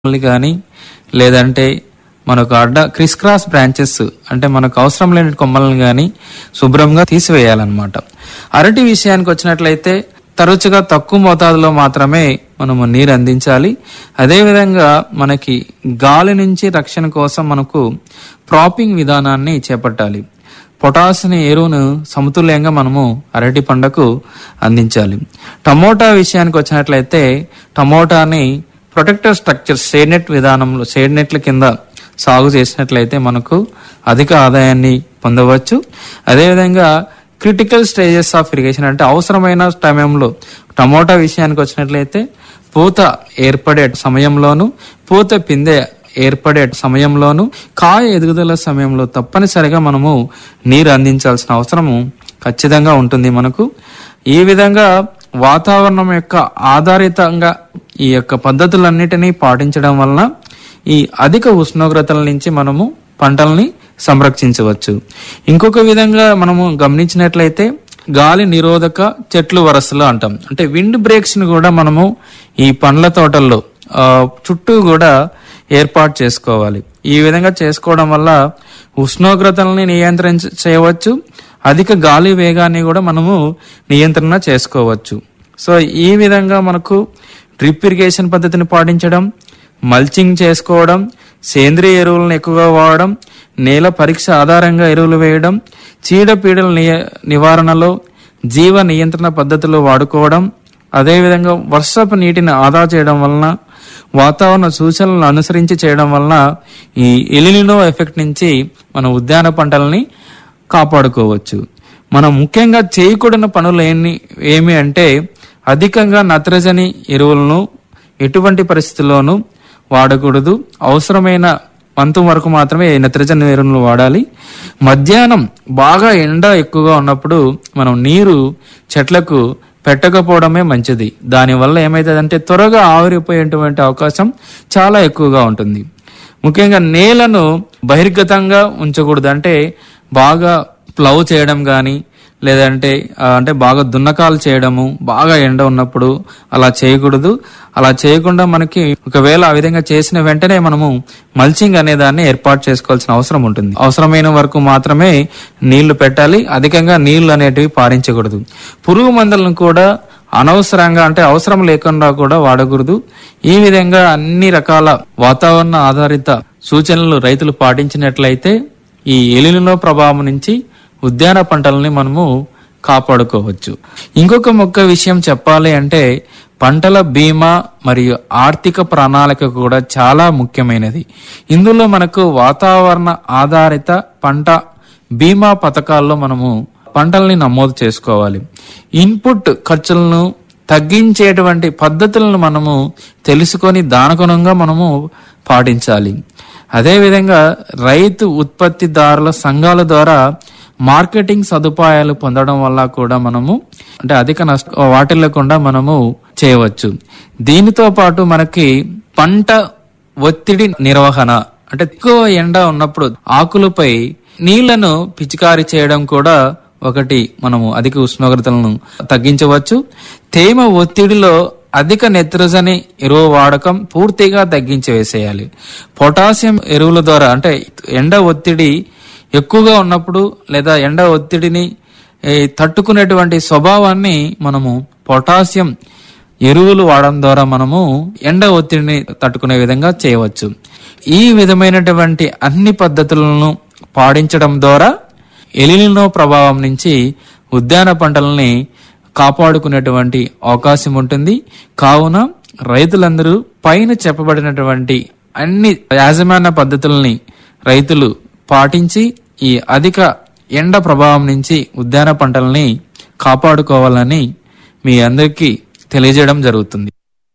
కొమ్మల్ని కానీ లేదంటే మనకు అడ్డ క్రిస్ క్రాస్ బ్రాంచెస్ అంటే మనకు అవసరం లేని కొమ్మలను కానీ శుభ్రంగా తీసివేయాలన్నమాట అరటి విషయానికి వచ్చినట్లయితే తరచుగా తక్కువ మోతాదులో మాత్రమే మనము నీరు అందించాలి అదేవిధంగా మనకి గాలి నుంచి రక్షణ కోసం మనకు ప్రాపింగ్ విధానాన్ని చేపట్టాలి పొటాస్ అనే ఎరువును సమతుల్యంగా మనము అరటి పంటకు అందించాలి టమోటా విషయానికి వచ్చినట్లయితే టమోటాని ప్రొటెక్టర్ స్ట్రక్చర్ షేడ్ నెట్ విధానంలో షేడ్ నెట్ల కింద సాగు చేసినట్లయితే మనకు అధిక ఆదాయాన్ని పొందవచ్చు అదేవిధంగా క్రిటికల్ స్టేజెస్ ఆఫ్ ఇరిగేషన్ అంటే అవసరమైన సమయంలో టమోటా విషయానికి వచ్చినట్లయితే పూత ఏర్పడే సమయంలోను పూత పిందె ఏర్పడే సమయంలోను కాయ ఎదుగుదల సమయంలో తప్పనిసరిగా మనము నీరు అందించాల్సిన అవసరము ఖచ్చితంగా ఉంటుంది మనకు ఈ విధంగా వాతావరణం యొక్క ఆధారితంగా ఈ యొక్క పద్ధతులన్నిటినీ పాటించడం వలన ఈ అధిక ఉష్ణోగ్రతల నుంచి మనము పంటల్ని సంరక్షించవచ్చు ఇంకొక విధంగా మనము గమనించినట్లయితే గాలి నిరోధక చెట్లు వరసలు అంటాం అంటే విండ్ బ్రేక్స్ ని కూడా మనము ఈ పండ్ల తోటల్లో ఆ, చుట్టూ కూడా ఏర్పాటు చేసుకోవాలి ఈ విధంగా చేసుకోవడం వల్ల ఉష్ణోగ్రతల్ని నియంత్రించ చేయవచ్చు అధిక గాలి వేగాన్ని కూడా మనము నియంత్రణ చేసుకోవచ్చు సో ఈ విధంగా మనకు డ్రిప్ ఇరిగేషన్ పద్ధతిని పాటించడం మల్చింగ్ చేసుకోవడం సేంద్రియ ఎరువులను ఎక్కువగా వాడడం నేల పరీక్ష ఆధారంగా ఎరువులు వేయడం చీడపీడల నియ- నివారణలో జీవ నియంత్రణ పద్ధతులు వాడుకోవడం అదేవిధంగా వర్షపు నీటిని ఆదా చేయడం వలన వాతావరణ సూచనలను అనుసరించి చేయడం వలన ఈ ఎలినినో ఎఫెక్ట్ నుంచి మన ఉద్యాన పంటలని కాపాడుకోవచ్చు మనం ముఖ్యంగా చేయకూడని పనులు ఏమి ఏమి అంటే అధికంగా నత్రజని ఎరువులను ఎటువంటి పరిస్థితుల్లోనూ వాడకూడదు అవసరమైన వంతు వరకు మాత్రమే ఈ నత్రజని ఎరువులను వాడాలి మధ్యాహ్నం బాగా ఎండ ఎక్కువగా ఉన్నప్పుడు మనం నీరు చెట్లకు పెట్టకపోవడమే మంచిది దానివల్ల ఏమవుతుందంటే త్వరగా ఆవిరిపోయేటువంటి అవకాశం చాలా ఎక్కువగా ఉంటుంది ముఖ్యంగా నేలను బహిర్గతంగా ఉంచకూడదు అంటే బాగా ప్లవ్ చేయడం కానీ లేదంటే ఆ, అంటే బాగా దున్నకాలు చేయడము బాగా ఎండ ఉన్నప్పుడు అలా చేయకూడదు అలా చేయకుండా మనకి ఒకవేళ ఆ విధంగా చేసిన వెంటనే మనము మల్చింగ్ అనే దాన్ని ఏర్పాటు చేసుకోవాల్సిన అవసరం ఉంటుంది అవసరమైన వరకు మాత్రమే నీళ్లు పెట్టాలి అధికంగా నీళ్లు అనేటివి పారించకూడదు పురుగు మందులను కూడా అనవసరంగా అంటే అవసరం లేకుండా కూడా వాడకూడదు ఈ విధంగా అన్ని రకాల వాతావరణ ఆధారిత సూచనలు రైతులు పాటించినట్లయితే ఈ ఎలినో ప్రభావం నుంచి ఉద్యాన పంటలని మనము కాపాడుకోవచ్చు ఇంకొక మొక్క విషయం చెప్పాలి అంటే పంటల బీమా మరియు ఆర్థిక ప్రణాళిక కూడా చాలా ముఖ్యమైనది ఇందులో మనకు వాతావరణ ఆధారిత పంట బీమా పథకాల్లో మనము పంటల్ని నమోదు చేసుకోవాలి ఇన్పుట్ ఖర్చులను తగ్గించేటువంటి పద్ధతులను మనము తెలుసుకొని దానగుణంగా మనము పాటించాలి అదేవిధంగా రైతు ఉత్పత్తిదారుల సంఘాల ద్వారా మార్కెటింగ్ సదుపాయాలు పొందడం వల్ల కూడా మనము అంటే అధిక నష్ట వాటిల్లకుండా మనము చేయవచ్చు దీనితో పాటు మనకి పంట ఒత్తిడి నిర్వహణ అంటే ఎక్కువ ఎండ ఉన్నప్పుడు ఆకులపై నీళ్లను పిచికారీ చేయడం కూడా ఒకటి మనము అధిక ఉష్ణోగ్రతలను తగ్గించవచ్చు తేమ ఒత్తిడిలో అధిక నెత్రజని ఎరువు వాడకం పూర్తిగా తగ్గించి వేసేయాలి పొటాషియం ఎరువుల ద్వారా అంటే ఎండ ఒత్తిడి ఎక్కువగా ఉన్నప్పుడు లేదా ఎండ ఒత్తిడిని ఏ, తట్టుకునేటువంటి స్వభావాన్ని మనము పొటాషియం ఎరువులు వాడడం ద్వారా మనము ఎండ ఒత్తిడిని తట్టుకునే విధంగా చేయవచ్చు ఈ విధమైనటువంటి అన్ని పద్ధతులను పాటించడం ద్వారా ఎలినో ప్రభావం నుంచి ఉద్యాన పంటలని కాపాడుకునేటువంటి అవకాశం ఉంటుంది కావున రైతులందరూ పైన చెప్పబడినటువంటి అన్ని యాజమాన్య పద్ధతుల్ని రైతులు పాటించి ఈ అధిక ఎండ ప్రభావం నుంచి ఉద్యాన పంటలని కాపాడుకోవాలని మీ అందరికీ తెలియజేయడం జరుగుతుంది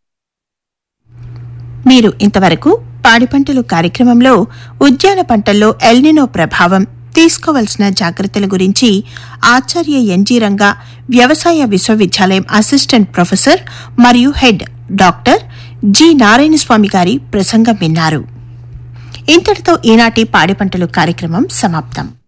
మీరు ఇంతవరకు పాడి పంటలు కార్యక్రమంలో ఉద్యాన పంటల్లో ఎల్నినో ప్రభావం తీసుకోవలసిన జాగ్రత్తల గురించి ఆచార్య ఎన్జీ రంగా వ్యవసాయ విశ్వవిద్యాలయం అసిస్టెంట్ ప్రొఫెసర్ మరియు హెడ్ డాక్టర్ జి నారాయణస్వామి గారి ప్రసంగం విన్నారు ఇంతటితో ఈనాటి పాడి పంటలు కార్యక్రమం సమాప్తం